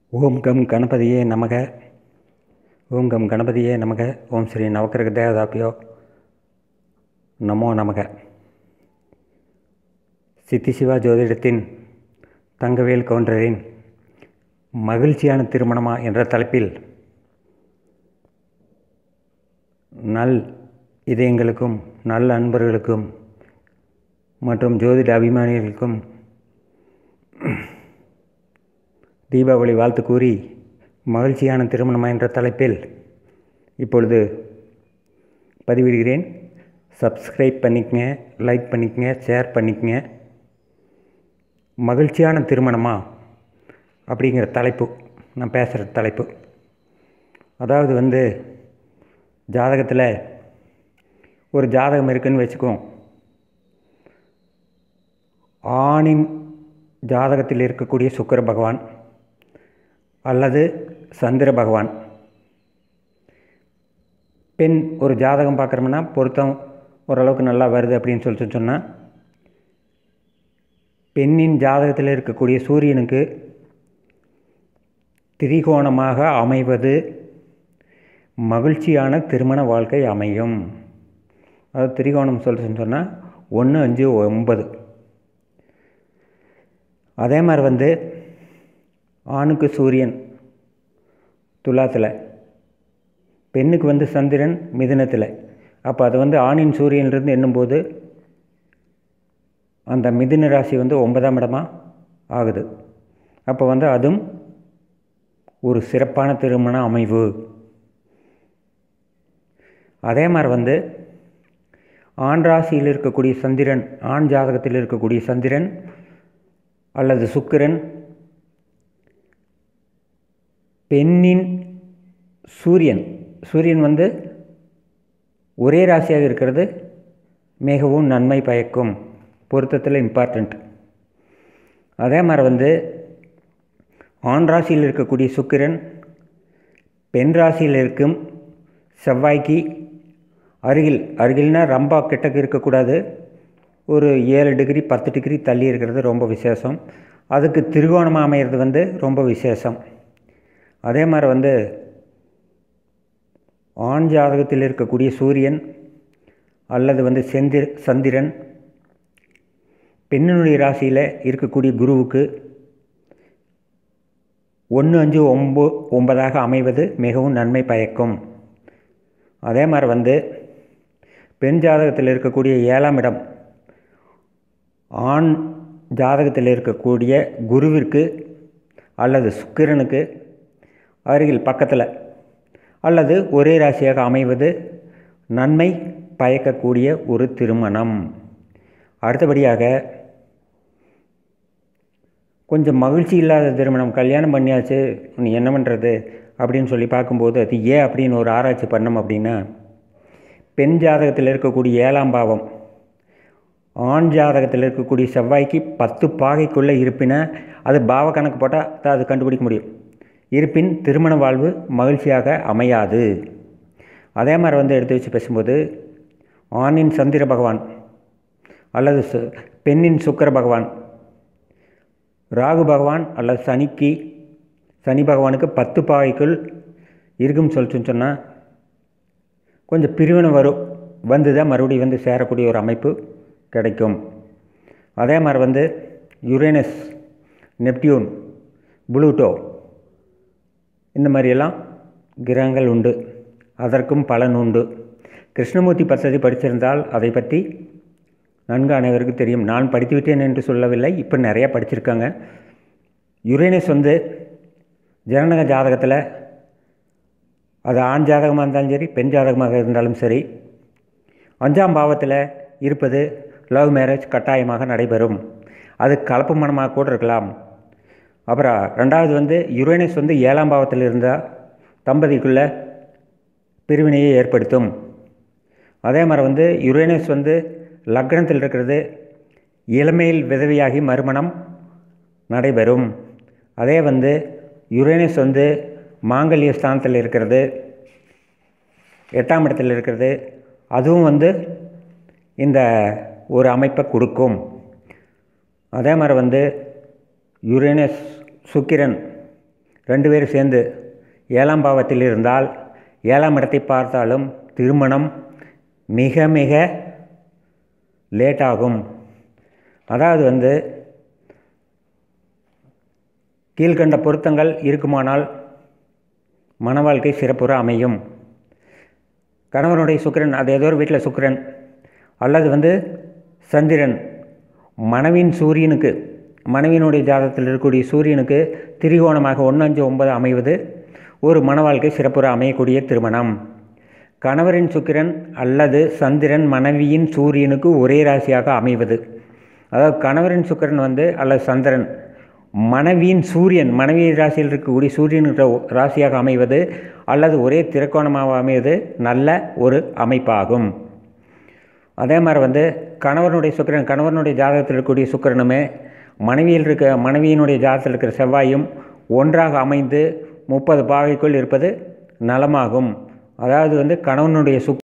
ஓம் come கணபதியே நமக ஓம் come கணபதியே நமக ஓம் ஸ்ரீ நவக்கிரக தேவதாப்பியோ நமோ நமக சித்தி சிவா ஜோதிடத்தின் தங்கவேல் கவுண்டரின் மகிழ்ச்சியான திருமணமா என்ற தலைப்பில் நல் இதயங்களுக்கும் நல்ல அன்பர்களுக்கும் மற்றும் ஜோதிட அபிமானிகளுக்கும் தீபாவளி வாழ்த்து கூறி மகிழ்ச்சியான திருமணம் என்ற தலைப்பில் இப்பொழுது பதிவிடுகிறேன் சப்ஸ்கிரைப் பண்ணிக்கங்க லைக் பண்ணிக்கங்க ஷேர் பண்ணிக்கங்க மகிழ்ச்சியான திருமணமா அப்படிங்கிற தலைப்பு நான் பேசுகிற தலைப்பு அதாவது வந்து ஜாதகத்தில் ஒரு ஜாதகம் இருக்குன்னு வச்சுக்குவோம் ஆணின் ஜாதகத்தில் இருக்கக்கூடிய சுக்கர பகவான் அல்லது சந்திர பகவான் பெண் ஒரு ஜாதகம் பார்க்குறோம்னா பொருத்தம் ஓரளவுக்கு நல்லா வருது அப்படின்னு சொல்லிட்டு சொன்னால் பெண்ணின் ஜாதகத்தில் இருக்கக்கூடிய சூரியனுக்கு திரிகோணமாக அமைவது மகிழ்ச்சியான திருமண வாழ்க்கை அமையும் அதாவது திரிகோணம் சொல்லிட்டு சொன்னால் ஒன்று அஞ்சு ஒன்பது அதே மாதிரி வந்து ஆணுக்கு சூரியன் துலாத்தில் பெண்ணுக்கு வந்து சந்திரன் மிதுனத்தில் அப்போ அது வந்து ஆணின் சூரியன்லேருந்து எண்ணும்போது அந்த மிதுன ராசி வந்து ஒன்பதாம் இடமாக ஆகுது அப்போ வந்து அதுவும் ஒரு சிறப்பான திருமண அமைவு அதே மாதிரி வந்து ஆண் ராசியில் இருக்கக்கூடிய சந்திரன் ஆண் ஜாதகத்தில் இருக்கக்கூடிய சந்திரன் அல்லது சுக்கிரன் பெண்ணின் சூரியன் சூரியன் வந்து ஒரே ராசியாக இருக்கிறது மிகவும் நன்மை பயக்கும் பொருத்தத்தில் இம்பார்ட்டண்ட் அதே மாதிரி வந்து ஆண் ராசியில் இருக்கக்கூடிய சுக்கிரன் பெண் ராசியில் இருக்கும் செவ்வாய்க்கு அருகில் அருகில்னால் ரொம்ப கிட்டக்கு இருக்கக்கூடாது ஒரு ஏழு டிகிரி பத்து டிகிரி தள்ளி இருக்கிறது ரொம்ப விசேஷம் அதுக்கு திரிகோணமாக அமையிறது வந்து ரொம்ப விசேஷம் அதே மாதிரி வந்து ஆண் ஜாதகத்தில் இருக்கக்கூடிய சூரியன் அல்லது வந்து செந்திர சந்திரன் பெண்ணினுடைய ராசியில் இருக்கக்கூடிய குருவுக்கு ஒன்று அஞ்சு ஒம்போ ஒன்பதாக அமைவது மிகவும் நன்மை பயக்கும் அதே மாதிரி வந்து பெண் ஜாதகத்தில் இருக்கக்கூடிய ஏழாம் இடம் ஆண் ஜாதகத்தில் இருக்கக்கூடிய குருவிற்கு அல்லது சுக்கிரனுக்கு அருகில் பக்கத்தில் அல்லது ஒரே ராசியாக அமைவது நன்மை பயக்கக்கூடிய ஒரு திருமணம் அடுத்தபடியாக கொஞ்சம் மகிழ்ச்சி இல்லாத திருமணம் கல்யாணம் பண்ணியாச்சு நீ என்ன பண்ணுறது அப்படின்னு சொல்லி பார்க்கும்போது அது ஏன் அப்படின்னு ஒரு ஆராய்ச்சி பண்ணோம் அப்படின்னா பெண் ஜாதகத்தில் இருக்கக்கூடிய ஏழாம் பாவம் ஆண் ஜாதகத்தில் இருக்கக்கூடிய செவ்வாய்க்கு பத்து பாகைக்குள்ளே இருப்பின அது பாவ கணக்கு போட்டால் தான் அது கண்டுபிடிக்க முடியும் இருப்பின் திருமண வாழ்வு மகிழ்ச்சியாக அமையாது அதே மாதிரி வந்து எடுத்து வச்சு பேசும்போது ஆணின் சந்திர பகவான் அல்லது பெண்ணின் சுக்கர பகவான் ராகு பகவான் அல்லது சனிக்கு சனி பகவானுக்கு பத்து பாகைக்குள் இருக்குன்னு சொல்லிட்டு சொன்னால் கொஞ்சம் பிரிவினை வரும் வந்து தான் மறுபடியும் வந்து சேரக்கூடிய ஒரு அமைப்பு கிடைக்கும் அதே மாதிரி வந்து யுரேனஸ் நெப்டியூன் புளூட்டோ இந்த மாதிரியெல்லாம் கிரகங்கள் உண்டு அதற்கும் பலன் உண்டு கிருஷ்ணமூர்த்தி பத்ததி படிச்சிருந்தால் அதை பற்றி நன்கு அனைவருக்கும் தெரியும் நான் படித்து விட்டேன் என்று சொல்லவில்லை இப்போ நிறையா படிச்சிருக்காங்க யுரேனஸ் வந்து ஜனநக ஜாதகத்தில் அது ஆண் ஜாதகமாக இருந்தாலும் சரி பெண் ஜாதகமாக இருந்தாலும் சரி அஞ்சாம் பாவத்தில் இருப்பது லவ் மேரேஜ் கட்டாயமாக நடைபெறும் அது கலப்பு மனமாக கூட இருக்கலாம் அப்புறம் ரெண்டாவது வந்து யுரேனஸ் வந்து ஏழாம் பாவத்தில் இருந்தால் தம்பதிக்குள்ளே பிரிவினையை ஏற்படுத்தும் அதே மாதிரி வந்து யுரேனஸ் வந்து லக்னத்தில் இருக்கிறது இளமையில் விதவியாகி மறுமணம் நடைபெறும் அதே வந்து யுரேனஸ் வந்து மாங்கல்ய ஸ்தானத்தில் இருக்கிறது எட்டாம் இடத்தில் இருக்கிறது அதுவும் வந்து இந்த ஒரு அமைப்பை கொடுக்கும் அதே மாதிரி வந்து யுரேனஸ் சுக்கிரன் ரெண்டு பேரும் சேர்ந்து ஏழாம் பாவத்தில் இருந்தால் ஏழாம் இடத்தை பார்த்தாலும் திருமணம் மிக மிக லேட் ஆகும் அதாவது வந்து கீழ்கண்ட பொருத்தங்கள் இருக்குமானால் மன வாழ்க்கை சிறப்புற அமையும் கணவனுடைய சுக்கிரன் அது ஏதோ ஒரு வீட்டில் சுக்கிரன் அல்லது வந்து சந்திரன் மனைவின் சூரியனுக்கு மனைவியினுடைய ஜாதகத்தில் இருக்கக்கூடிய சூரியனுக்கு திரிகோணமாக ஒன்று அஞ்சு ஒன்பது அமைவது ஒரு மன வாழ்க்கை சிறப்புற அமையக்கூடிய திருமணம் கணவரின் சுக்கிரன் அல்லது சந்திரன் மனைவியின் சூரியனுக்கு ஒரே ராசியாக அமைவது அதாவது கணவரின் சுக்கிரன் வந்து அல்லது சந்திரன் மனைவியின் சூரியன் மனைவி ராசியில் இருக்கக்கூடிய சூரியன் ராசியாக அமைவது அல்லது ஒரே திரைக்கோணமாக அமைவது நல்ல ஒரு அமைப்பாகும் அதே மாதிரி வந்து கணவனுடைய சுக்கிரன் கணவனுடைய ஜாதகத்தில் இருக்கக்கூடிய சுக்கிரனுமே மனைவியில் இருக்க மனைவியினுடைய ஜாதகத்தில் இருக்கிற செவ்வாயும் ஒன்றாக அமைந்து முப்பது பாகைக்குள் இருப்பது நலமாகும் அதாவது வந்து கணவனுடைய சுக்